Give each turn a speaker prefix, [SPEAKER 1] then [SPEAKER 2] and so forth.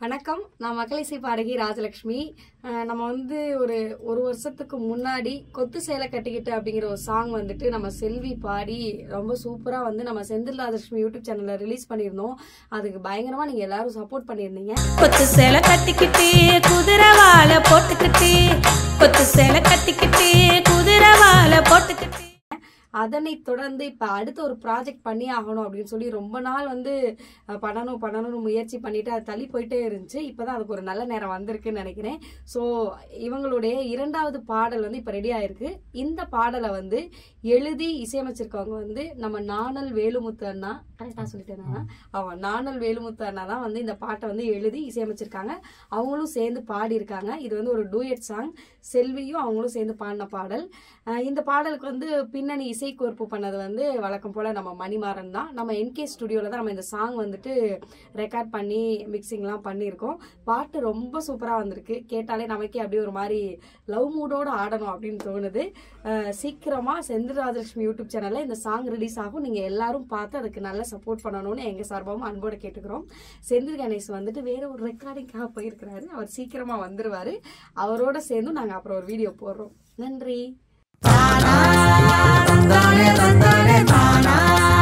[SPEAKER 1] வணக்கம் நான் மக்களிசை பாடகி ராஜலக்ஷ்மி அஹ் நம்ம வந்து ஒரு ஒரு வருஷத்துக்கு முன்னாடி கொத்து சேலை கட்டிக்கிட்டு அப்படிங்கிற ஒரு சாங் வந்துட்டு நம்ம செல்வி பாடி ரொம்ப சூப்பரா வந்து நம்ம செந்தில் ராஜலட்சுமி யூடியூப் சேனல்ல ரிலீஸ் பண்ணியிருந்தோம் அதுக்கு பயங்கரமா நீங்க எல்லாரும் சப்போர்ட் பண்ணியிருந்தீங்க
[SPEAKER 2] கொத்து சேலை கட்டிக்கிட்டு குதிரை வாழை போட்டுக்கிட்டு கொத்து சேலை கட்டிக்கிட்டு குதிரை வாழை போட்டுக்கிட்டு
[SPEAKER 1] அதனைத் தொடர்ந்து இப்ப அடுத்த ஒரு ப்ராஜெக்ட் பண்ணி ஆகணும் அப்படின்னு சொல்லி ரொம்ப நாள் வந்து அஹ், பண்ணணும் பண்ணணும்னு முயற்சி பண்ணிட்டு அது தள்ளி போயிட்டே இருந்துச்சு இப்பதான் அதுக்கு ஒரு நல்ல நேரம் வந்திருக்குன்னு நினைக்கிறேன் ஸோ இவங்களுடைய இரண்டாவது பாடல் வந்து இப்ப ரெடி ஆயிருக்கு இந்த பாடலை வந்து எழுதி இசையமைச்சிருக்கவங்க வந்து நம்ம நாணல் வேலுமுத்து அண்ணா கரெக்டா சொல்லிட்டேனா அவன் நாணல் வேலுமுத்து அண்ணா தான் வந்து இந்த பாட்டை வந்து எழுதி இசையமைச்சிருக்காங்க அவங்களும் சேர்ந்து பாடியிருக்காங்க இது வந்து ஒரு டூயட் சாங் செல்வியும் அவங்களும் சேர்ந்து பாடின பாடல் அஹ் இந்த பாடலுக்கு வந்து பின்னணி இசைக்கோர்ப்பு பண்ணது வந்து வழக்கம் போல நம்ம மணிமாறன் தான் நம்ம என்கே ஸ்டுடியோல தான் நம்ம இந்த சாங் வந்துட்டு ரெக்கார்ட் பண்ணி மிக்சிங்லாம் பண்ணியிருக்கோம் பாட்டு ரொம்ப சூப்பராக வந்திருக்கு கேட்டாலே நமக்கே அப்படியே ஒரு மாதிரி லவ் மூடோட ஆடணும் அப்படின்னு தோணுது அஹ் சீக்கிரமா செந்தில் ராஜலட்சுமி யூடியூப் சேனல்ல இந்த சாங் ரிலீஸ் ஆகும் நீங்க எல்லாரும் பார்த்து அதுக்கு நல்லா சப்போர்ட் பண்ணணும்னு எங்க சார்பாகவும் அன்போட கேட்டுக்கிறோம் செந்தில் கணேஷ் வந்துட்டு வேற ஒரு ரெக்கார்டிங்காக போயிருக்கிறாரு அவர் சீக்கிரமா வந்துருவாரு அவரோட சேர்ந்து நாங்க அப்புறம் ஒரு வீடியோ போடுறோம் நன்றி
[SPEAKER 2] தந்தானே தந்தானே தானா